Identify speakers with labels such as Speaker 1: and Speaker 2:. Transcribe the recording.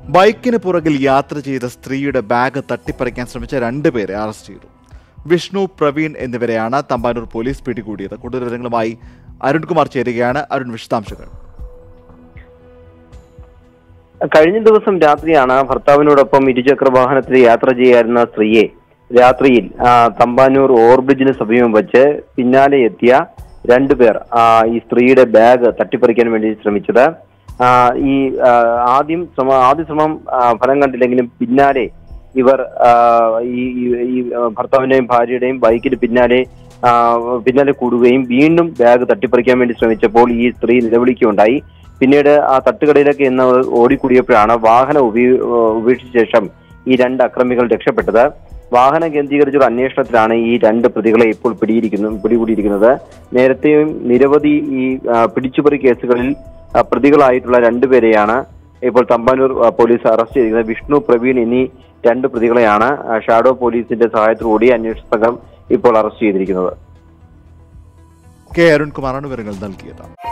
Speaker 1: ബൈക്കിന് പുറകിൽ യാത്ര ചെയ്ത സ്ത്രീയുടെ ബാഗ് തട്ടിപ്പറിക്കാൻ ശ്രമിച്ച രണ്ടുപേരെ അറസ്റ്റ് ചെയ്തു വിഷ്ണു പ്രവീൺ എന്നിവരെയാണ് തമ്പാനൂർ പോലീസ് പിടികൂടിയത് കൂടുതൽ വിവരങ്ങളുമായി അരുൺകുമാർ ചേരുകയാണ് അരുൺ വിശദാംശങ്ങൾ
Speaker 2: കഴിഞ്ഞ ദിവസം രാത്രിയാണ് ഭർത്താവിനോടൊപ്പം ഇരുചക്ര വാഹനത്തിൽ യാത്ര ചെയ്യായിരുന്ന സ്ത്രീയെ രാത്രിയിൽ ആ, തമ്പാനൂർ ഓവർബ്രിഡ്ജിന് സമീപം വെച്ച് പിന്നാലെ എത്തിയ രണ്ടുപേർ ആ, ഈ സ്ത്രീയുടെ ബാഗ് തട്ടിപ്പറിക്കാൻ വേണ്ടി ശ്രമിച്ചത് ആ, ഈ ആ, ആദ്യം ശ്രമ ആദ്യ ശ്രമം ആ, ഫലം കണ്ടില്ലെങ്കിലും പിന്നാലെ ഇവർ ആ, ഈ ഈ- ഈ ഭർത്താവിന്റെയും ഭാര്യയുടെയും ബൈക്കിന് പിന്നാലെ ആ, പിന്നാലെ കൂടുകയും വീണ്ടും ബാഗ് തട്ടിപ്പറിക്കാൻ വേണ്ടി ശ്രമിച്ചപ്പോൾ ഈ സ്ത്രീ നിലവിളിക്കുകയുണ്ടായി പിന്നീട് ആ തട്ടുകടയിലേക്ക് എന്ന് ഓടിക്കൂടിയപ്പോഴാണ് വാഹനം ഉപേ ഉപേക്ഷിച്ച ശേഷം ഈ രണ്ട് അക്രമികൾ രക്ഷപ്പെട്ടത് വാഹനം കേന്ദ്രീകരിച്ചുള്ള അന്വേഷണത്തിലാണ് ഈ രണ്ട് പ്രതികളെ ഇപ്പോൾ പിടിയിരിക്കുന്നു പിടികൂടിയിരിക്കുന്നത് നേരത്തെയും നിരവധി ഈ ആ, പിടിച്ചുപറി കേസുകളിൽ ആ, പ്രതികളായിട്ടുള്ള രണ്ടുപേരെയാണ് ഇപ്പോൾ തമ്പാനൂർ ആ, പോലീസ് അറസ്റ്റ് ചെയ്തിരിക്കുന്നത് വിഷ്ണു പ്രവീൺ എന്നീ രണ്ട് പ്രതികളെയാണ് ആ, ഷാഡോ പോലീസിന്റെ സഹായത്തോടുകൂടി അന്വേഷണ സംഘം ഇപ്പോൾ അറസ്റ്റ് ചെയ്തിരിക്കുന്നത്
Speaker 1: കെ അരുൺകുമാറാണ് വിവരങ്ങൾ നൽകിയത്